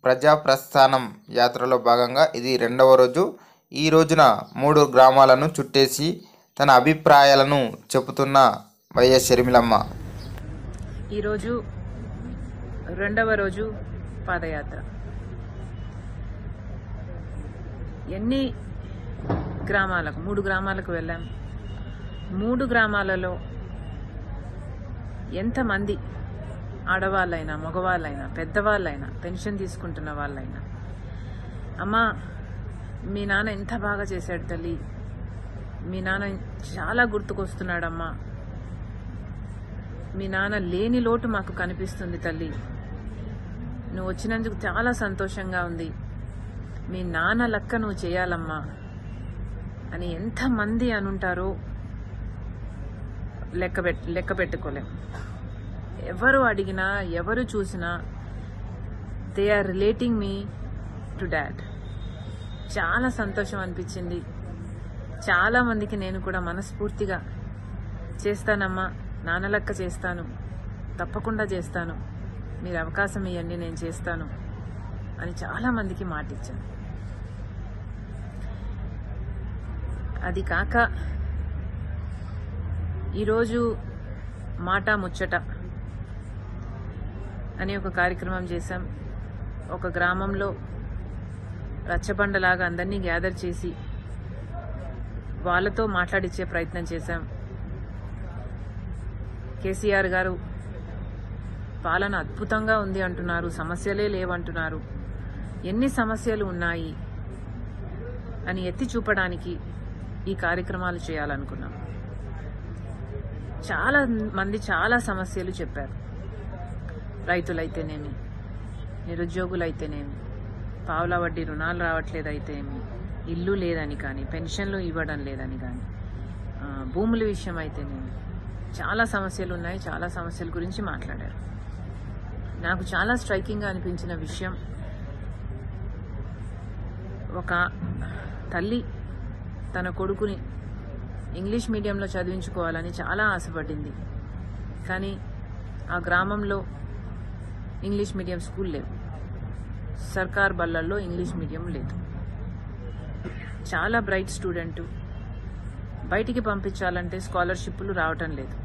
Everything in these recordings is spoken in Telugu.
ప్రజాప్రస్థానం యాత్రలో భాగంగా ఇది రెండవ రోజు ఈ రోజున మూడు గ్రామాలను చుట్టేసి తన అభిప్రాయాలను చెబుతున్న వైఎస్ షర్మిలమ్మ ఈరోజు రెండవ రోజు పాదయాత్ర ఎన్ని గ్రామాలకు మూడు గ్రామాలకు వెళ్ళాం మూడు గ్రామాలలో ఎంతమంది ఆడవాళ్ళైనా మగవాళ్ళైనా పెద్దవాళ్ళైనా పెన్షన్ తీసుకుంటున్న వాళ్ళైనా అమ్మా మీ నాన్న ఎంత బాగా చేశాడు తల్లి మీ నాన్న చాలా గుర్తుకొస్తున్నాడమ్మా మీ నాన్న లేని లోటు మాకు కనిపిస్తుంది తల్లి నువ్వు వచ్చినందుకు చాలా సంతోషంగా ఉంది మీ నాన్న లెక్క నువ్వు చేయాలమ్మా అని ఎంతమంది అనుంటారో లెక్క పెట్ లెక్క పెట్టుకోలేం ఎవరు అడిగినా ఎవరు చూసినా they are relating me to dad చాలా సంతోషం అనిపించింది చాలా మందికి నేను కూడా మనస్ఫూర్తిగా చేస్తానమ్మా నాన్న లెక్క చేస్తాను తప్పకుండా చేస్తాను మీరు అవకాశం ఇవ్వండి నేను చేస్తాను అని చాలా మందికి మాట ఇచ్చాను అది కాక ఈరోజు మాట ముచ్చట అనే ఒక కార్యక్రమం చేశాం ఒక గ్రామంలో రచ్చబండలాగా అందరినీ గ్యాదర్ చేసి వాళ్ళతో మాట్లాడించే ప్రయత్నం చేశాం కేసీఆర్ గారు పాలన అద్భుతంగా ఉంది అంటున్నారు సమస్యలే లేవంటున్నారు ఎన్ని సమస్యలు ఉన్నాయి అని ఎత్తి చూపడానికి ఈ కార్యక్రమాలు చేయాలనుకున్నాం చాలా మంది చాలా సమస్యలు చెప్పారు రైతులైతేనేమి నిరుద్యోగులైతేనేమి పావుల వడ్డీ రుణాలు రావట్లేదైతేమి ఇల్లు లేదని కానీ పెన్షన్లు ఇవ్వడం లేదని కానీ ఆ, భూముల విషయం అయితేనేమి చాలా సమస్యలు ఉన్నాయి చాలా సమస్యల గురించి మాట్లాడారు నాకు చాలా స్ట్రైకింగ్గా అనిపించిన విషయం ఒక తల్లి తన కొడుకుని ఇంగ్లీష్ మీడియంలో చదివించుకోవాలని చాలా ఆశపడింది కానీ ఆ గ్రామంలో ఇంగ్లీష్ మీడియం స్కూల్ లేవు సర్కార్ బళ్ళల్లో ఇంగ్లీష్ మీడియం లేదు చాలా బ్రైట్ స్టూడెంట్ బయటికి పంపించాలంటే స్కాలర్షిప్లు రావటం లేదు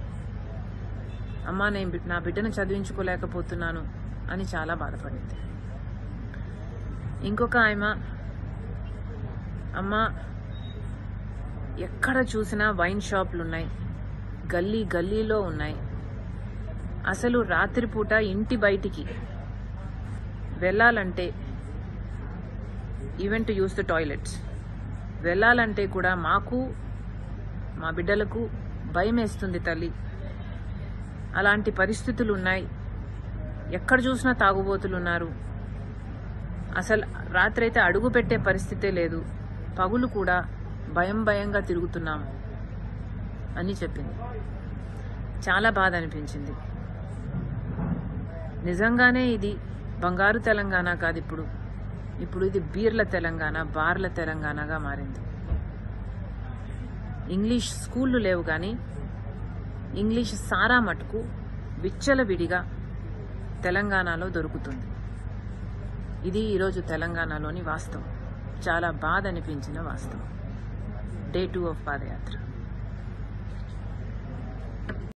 అమ్మా నేను బి- నా బిడ్డను చదివించుకోలేకపోతున్నాను అని చాలా బాధపడింది ఇంకొక ఆయమ అమ్మ ఎక్కడ చూసినా వైన్ షాపులు ఉన్నాయి గల్లీ గల్లీలో ఉన్నాయి అసలు రాత్రిపూట ఇంటి బయటికి వెళ్ళాలంటే even to use the toilets వెళ్ళాలంటే కూడా మాకు మా బిడ్డలకు భయం వేస్తుంది తల్లి అలాంటి పరిస్థితులు ఉన్నాయి ఎక్కడ చూసినా తాగుబోతులు ఉన్నారు అసలు రాత్రి అయితే అడుగు పెట్టే పరిస్థితే లేదు పగులు కూడా భయం భయంగా తిరుగుతున్నాం అని చెప్పింది చాలా బాధ అనిపించింది నిజంగానే ఇది బంగారు తెలంగాణ కాదు ఇప్పుడు ఇప్పుడు ఇది బీర్ల తెలంగాణ బార్ల తెలంగాణగా మారింది ఇంగ్లీష్ స్కూళ్ళు లేవు కానీ ఇంగ్లీష్ సారా మటుకు విచ్చలవిడిగా తెలంగాణలో దొరుకుతుంది ఇది ఈరోజు తెలంగాణలోని వాస్తవం చాలా బాధ అనిపించిన వాస్తవం డే టూ ఆఫ్ పాదయాత్ర